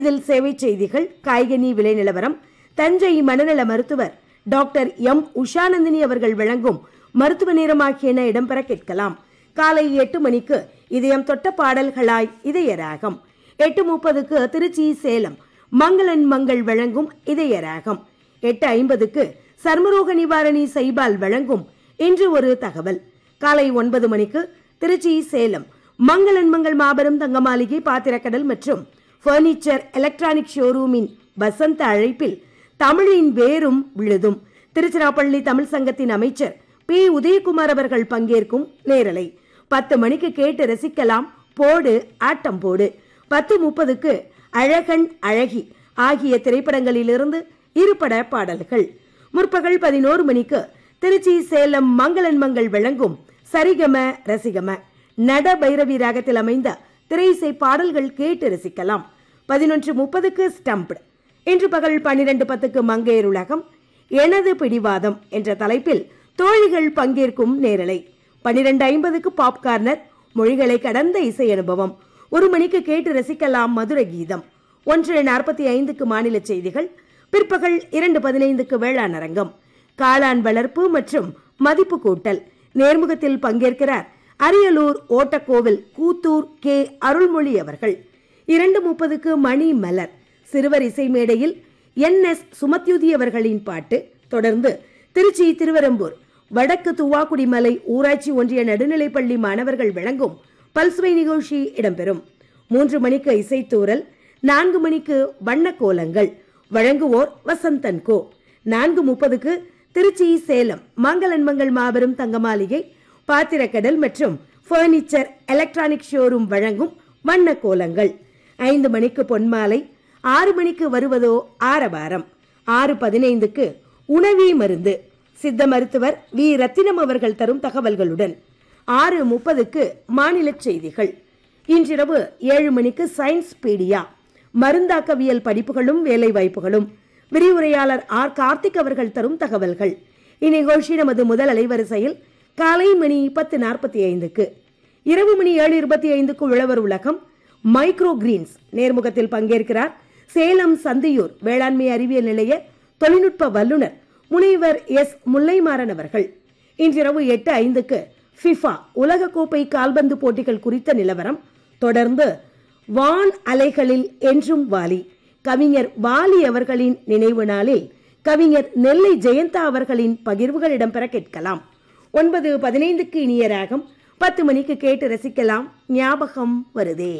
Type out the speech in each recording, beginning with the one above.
இதில் சேவை செய்திகள் காய்கனி விலை நிலவரம் தஞ்சை மனநல மருத்துவர் டாக்டர் எம் உஷாநந்தினி அவர்கள் வழங்கும் மருத்துவ நேரம் ஆகியன இடம்பெற கேட்கலாம் காலை எட்டு மணிக்கு இதயம் தொட்ட பாடல்களாய் இதயராகம் எட்டு முப்பதுக்கு திருச்சி சேலம் மங்களன் மங்கள் வழங்கும் இதயராகம் எட்டு ஐம்பதுக்கு சர்மரோக நிவாரணி சைபால் வழங்கும் இன்று ஒரு தகவல் காலை ஒன்பது மணிக்கு திருச்சி சேலம் மங்களன் மங்கள் மாபெரும் தங்க மாளிகை பாத்திரக்கடல் மற்றும் பர்னிச்சர் எலக்ட்ரானிக் ஷோரூமின் வசந்த அழைப்பில் தமிழின் வேரும் விழுதும் திருச்சிராப்பள்ளி தமிழ் சங்கத்தின் அமைச்சர் பி உதயகுமார் அவர்கள் பங்கேற்கும் நேரலை பத்து மணிக்கு கேட்டு ரசிக்கலாம் போடு ஆட்டம் போடு பத்து முப்பதுக்கு அழகன் அழகி ஆகிய திரைப்படங்களிலிருந்து இருபட பாடல்கள் முற்பகல் பதினோரு மணிக்கு திருச்சி சேலம் மங்களன் மங்கள் வழங்கும் சரிகம ரசிகம நட பைரவி ராகத்தில் அமைந்த திரையிசை பாடல்கள் கேட்டு ரசிக்கலாம் பதினொன்று முப்பதுக்கு ஸ்டம்ப்டு இன்று பகல் பன்னிரண்டு பத்துக்கு மங்கையர் உலகம் எனது பிடிவாதம் என்ற தலைப்பில் தோழிகள் பங்கேற்கும் நேரலை பன்னிரண்டு ஐம்பதுக்கு பாப்கார்னர் மொழிகளை கடந்த இசை அனுபவம் ஒரு மணிக்கு கேட்டு ரசிக்கலாம் மதுர கீதம் ஒன்று நாற்பத்தி ஐந்துக்கு மாநில செய்திகள் பிற்பகல் இரண்டு பதினைந்துக்கு வேளாண் அரங்கம் காளான் வளர்ப்பு மற்றும் மதிப்பு கூட்டல் நேர்முகத்தில் பங்கேற்கிறார் அரியலூர் ஓட்டக்கோவில் கூத்தூர் கே அருள்மொழி அவர்கள் இரண்டு முப்பதுக்கு மணி மலர் சிறுவர் இசை மேடையில் என் எஸ் சுமத்யுதி அவர்களின் பாட்டு தொடர்ந்து திருச்சி திருவரம்பூர் வடக்கு துவாக்குடி மலை ஊராட்சி ஒன்றிய நடுநிலைப்பள்ளி மாணவர்கள் வழங்கும் பல்சுவை நிகழ்ச்சி இடம்பெறும் மூன்று மணிக்கு இசைத்தூரல் நான்கு மணிக்கு வண்ண கோலங்கள் வழங்குவோர் வசந்தன் கோ நான்கு முப்பதுக்கு திருச்சி சேலம் மங்களன் மங்கள் மாபெரும் தங்க மாளிகை பாத்திரக்கடல் மற்றும் பர்னிச்சர் எலக்ட்ரானிக் ஷோரூம் வழங்கும் வண்ண கோலங்கள் ஐந்து மணிக்கு பொன்மாலை ஆறு மணிக்கு வருவதோ ஆரவாரம் ஆறு பதினைந்துக்கு உணவி மருந்து சித்த மருத்துவர் வி ரத்தினம் அவர்கள் தரும் தகவல்களுடன் ஆறு முப்பதுக்கு மாநில செய்திகள் இன்றிரவு ஏழு மணிக்கு சயின்ஸ் பீடியா மருந்தாக்கவியல் படிப்புகளும் வேலை வாய்ப்புகளும் விரிவுரையாளர் ஆர் கார்த்திக் அவர்கள் தரும் தகவல்கள் இந்நிகழ்ச்சி நமது முதல் அலைவரிசையில் காலை மணி பத்து நாற்பத்தி ஐந்துக்கு இரவு மணி ஏழு இருபத்தி ஐந்துக்கு உழவர் உலகம் மைக்ரோ கிரீன்ஸ் நேர்முகத்தில் பங்கேற்கிறார் சேலம் சந்தியூர் வேளாண்மை அறிவியல் நிலைய தொழில்நுட்ப வல்லுநர் முனைவர் எஸ் முல்லைமாறன் அவர்கள் இன்றிரவு எட்டு ஐந்துக்கு ஃபிஃபா உலகக்கோப்பை கால்பந்து போட்டிகள் குறித்த நிலவரம் தொடர்ந்து வான் அலைகளில் என்றும் வாலி கவிஞர் வாலி அவர்களின் நினைவு நாளில் கவிஞர் நெல்லை ஜெயந்தா அவர்களின் பகிர்வுகள் இடம்பெற கேட்கலாம் ஒன்பது பதினைந்துக்கு இனிய ராகம் பத்து மணிக்கு கேட்டு ரசிக்கலாம் ஞாபகம் வருதே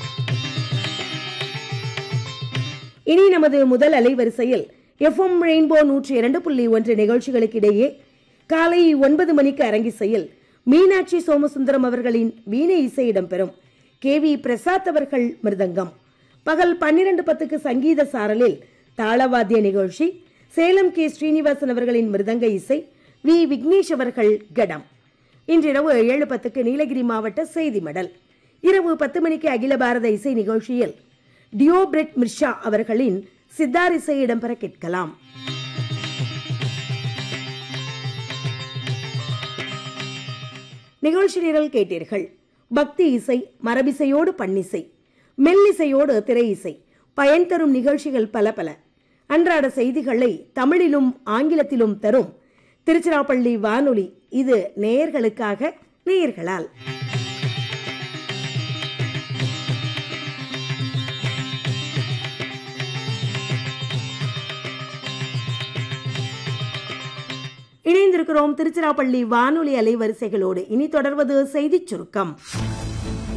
இனி நமது முதல் அலைவரிசையில் எஃப்எம் ரெயின்போ நூற்றி இரண்டு புள்ளி ஒன்று நிகழ்ச்சிகளுக்கிடையே காலை ஒன்பது மணிக்கு அரங்கிசையில் மீனாட்சி சோமசுந்தரம் அவர்களின் வீணை இசை இடம்பெறும் கே வி பிரசாத் அவர்கள் மிருதங்கம் பகல் பன்னிரண்டு பத்துக்கு சங்கீத சாரலில் தாளவாத்திய நிகழ்ச்சி சேலம் கே ஸ்ரீனிவாசன் அவர்களின் மிருதங்க இசை வி விக்னேஷ் அவர்கள் கடம் இன்றிரவு ஏழு பத்துக்கு நீலகிரி மாவட்ட செய்தி மடல் இரவு பத்து மணிக்கு அகில பாரத இசை நிகழ்ச்சியில் டியோபிரெட் மிர்ஷா அவர்களின் சித்தார் இசை இடம்பெற கேட்கலாம் நிகழ்ச்சி நிரல் கேட்டீர்கள் பக்தி இசை மரபிசையோடு பண்ணிசை மெல்லிசையோடு திரை இசை பயன் தரும் நிகழ்ச்சிகள் பல பல அன்றாட செய்திகளை தமிழிலும் ஆங்கிலத்திலும் தரும் திருச்சிராப்பள்ளி வானொலி இது நேயர்களுக்காக நேயர்களால் இணைந்திருக்கிறோம் திருச்சிராப்பள்ளி வானொலி அலைவரிசைகளோடு இனி தொடர்வது செய்திச் சுருக்கம்